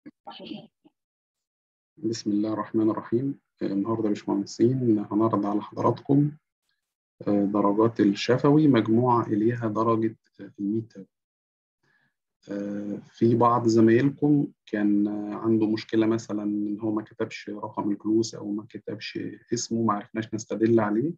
بسم الله الرحمن الرحيم النهاردة يا باشمهندسين هنعرض على حضراتكم درجات الشفوي مجموعة إليها درجة الميد في بعض زمايلكم كان عنده مشكلة مثلا إن هو ما كتبش رقم الجلوس أو ما كتبش اسمه ما عرفناش نستدل عليه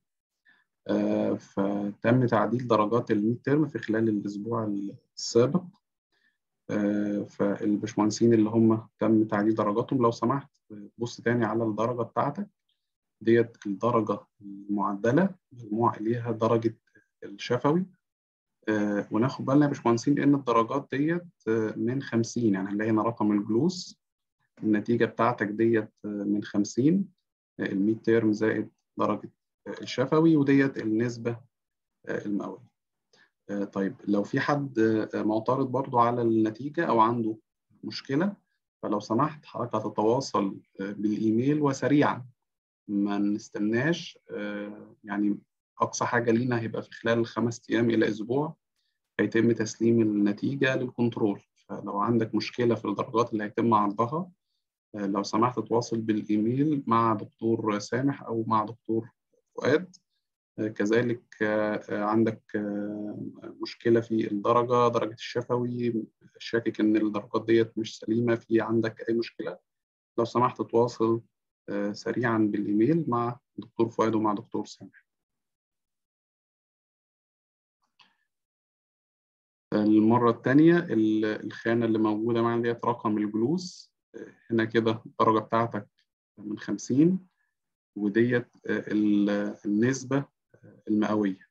فتم تعديل درجات الميد ترم في خلال الأسبوع السابق فالباشمهندسين اللي هم تم تعديل درجاتهم لو سمحت بص تاني على الدرجة بتاعتك ديت الدرجة المعدلة مجموع إليها درجة الشفوي آه وناخد بالنا يا باشمهندسين لأن الدرجات ديت من 50 يعني هنلاقي هنا رقم الجلوس النتيجة بتاعتك ديت من 50 الميد تيرم زائد درجة الشفوي وديت النسبة المئوية آه طيب لو في حد معترض برضو على النتيجة أو عنده مشكلة فلو سمحت حضرتك هتتواصل بالإيميل وسريعا ما نستناش يعني أقصى حاجة لينا هيبقى في خلال خمس أيام إلى أسبوع هيتم تسليم النتيجة للكنترول فلو عندك مشكلة في الدرجات اللي هيتم عرضها لو سمحت تواصل بالإيميل مع دكتور سامح أو مع دكتور فؤاد كذلك عندك مشكلة في الدرجة درجة الشفوي شاكك إن الدرجات ديت مش سليمة في عندك أي مشكلة لو سمحت تواصل سريعا بالإيميل مع دكتور فؤاد ومع دكتور سامح المرة الثانية الخانة اللي موجودة معانا ديت رقم الجلوس هنا كده الدرجة بتاعتك من 50 وديت النسبة المئوية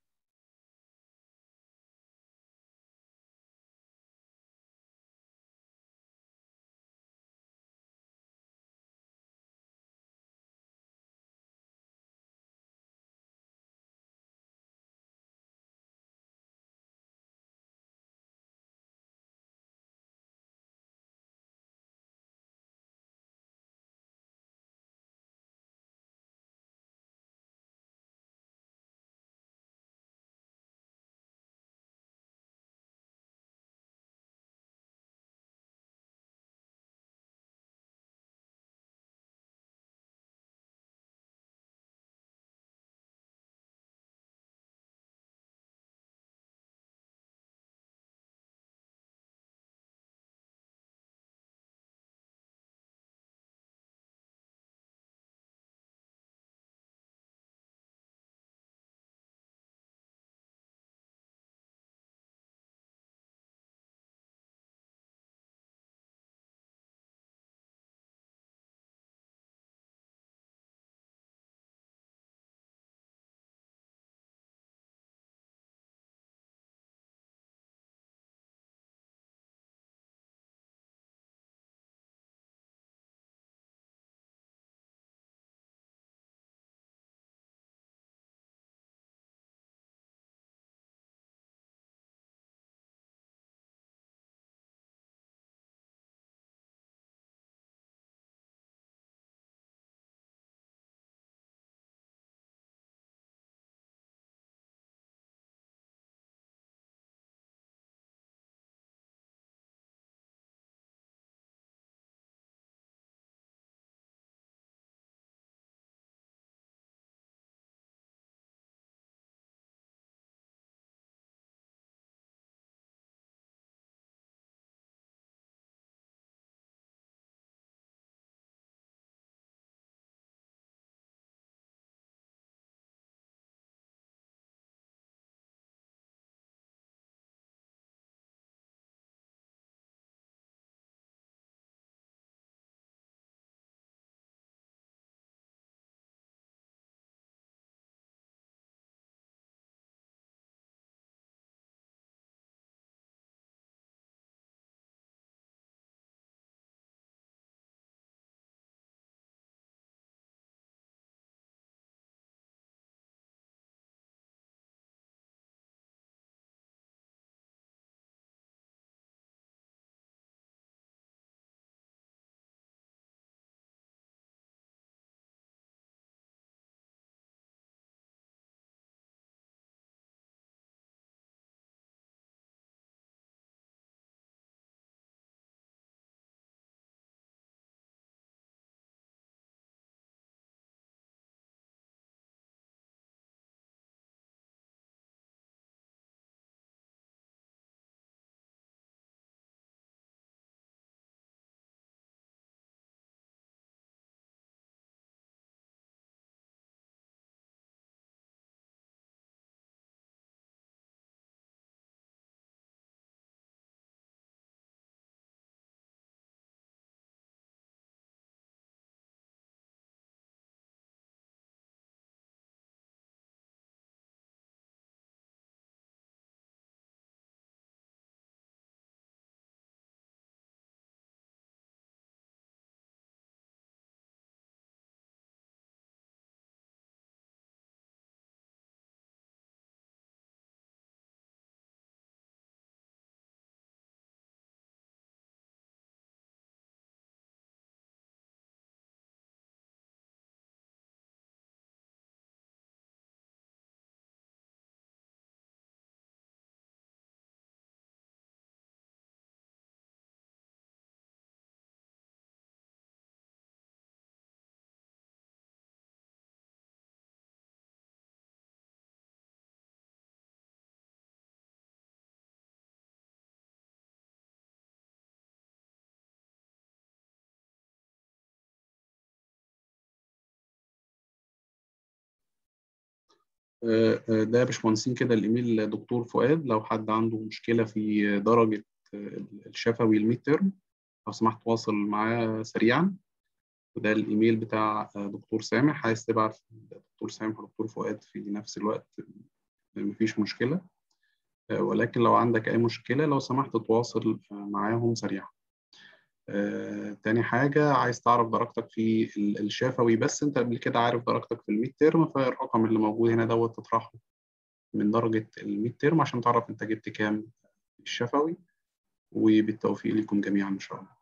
ده باشمهندسين كده الايميل دكتور فؤاد لو حد عنده مشكله في درجه الشفوي الميد ترم لو سمحت تواصل معاه سريعا وده الايميل بتاع دكتور سامح عايز تبعت دكتور سامح ودكتور فؤاد في نفس الوقت مفيش مشكله ولكن لو عندك اي مشكله لو سمحت تواصل معاهم سريعا آه، تاني حاجة عايز تعرف درجتك في الشفوي بس أنت قبل كده عارف درجتك في الميد تيرم فالرقم اللي موجود هنا دوت تطرحه من درجة الميد تيرم عشان تعرف أنت جبت كام الشفوي وبالتوفيق لكم جميعا إن شاء الله